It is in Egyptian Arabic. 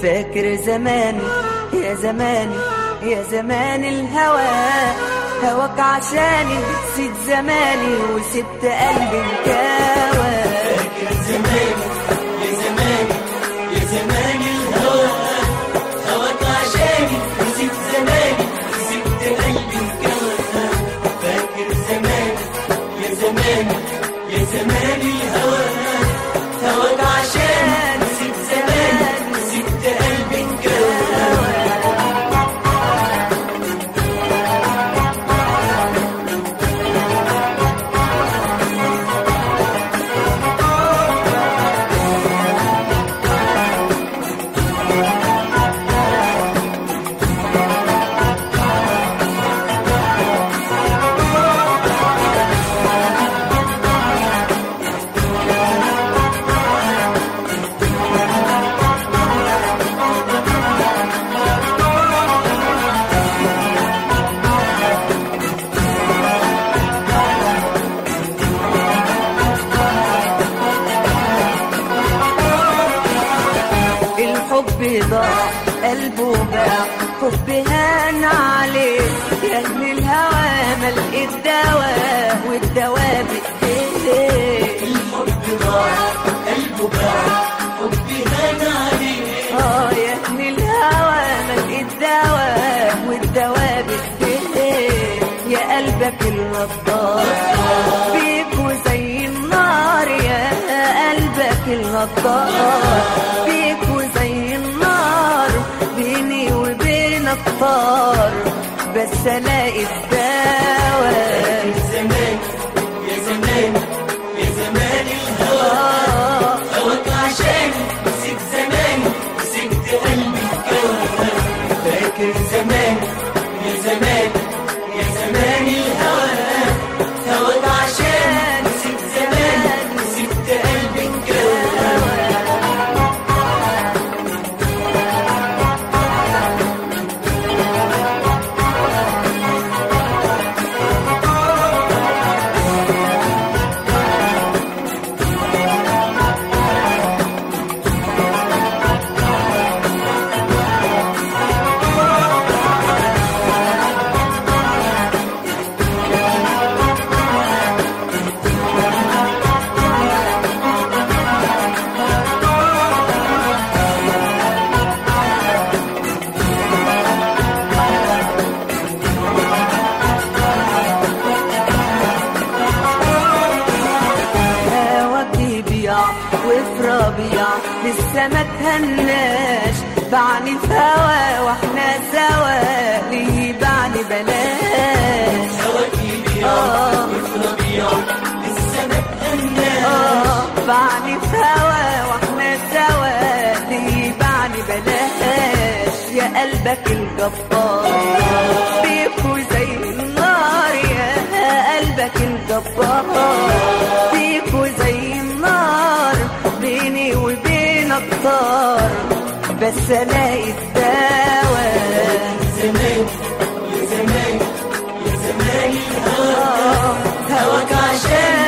فاكر زماني يا زماني يا زمان الهوى هواك عشاني نسيت زماني وسبت قلبي مكاوى فاكر زماني يا زماني يا زماني الهوى هواك عشاني نسيت زماني وسبت قلبي انكوى فاكر زماني يا زماني يا زماني الهوى هواك عشاني نسيت زماني وسبت قلبي انكوى الحب ضاع قلبه باع حب هان عليه يا اهل الهوى ما لقيت دواء والدواء بايديه الحب ضاع قلبه باع حبي هان عليه اه يا اهل الهوى ما لقيت دواء والدواء بايديه يا قلبك الغدار فيك زي النار يا قلبك الغدار فيك زي النار بيني وبينك طار بس الاقي الدواء يا زمان يا زمان يا زمان الهوى آه هواك عشاني نسيت زماني وسبت قلبي اتكوى فاكر زمان يا زمان يا زمان الهوى هواك عشاني نسيت زماني وسبت قلبي اتكوى هواك يبيع وفي ربيع لسه ما تهناش بعني في هوا واحنا سوا ليه بعني بلاش هواك يبيع آه. وفي ربيع لسه ما تهناش اه بعني في هوا واحنا سوا ليه بعني بلاش يا قلبك الجبار فيكو زي النار يا قلبك الجبار فيكو زي النار بيني وبينك طار بس الاقي الدواء زمان يا زمان يا زمان الهوى آه، هواك عشان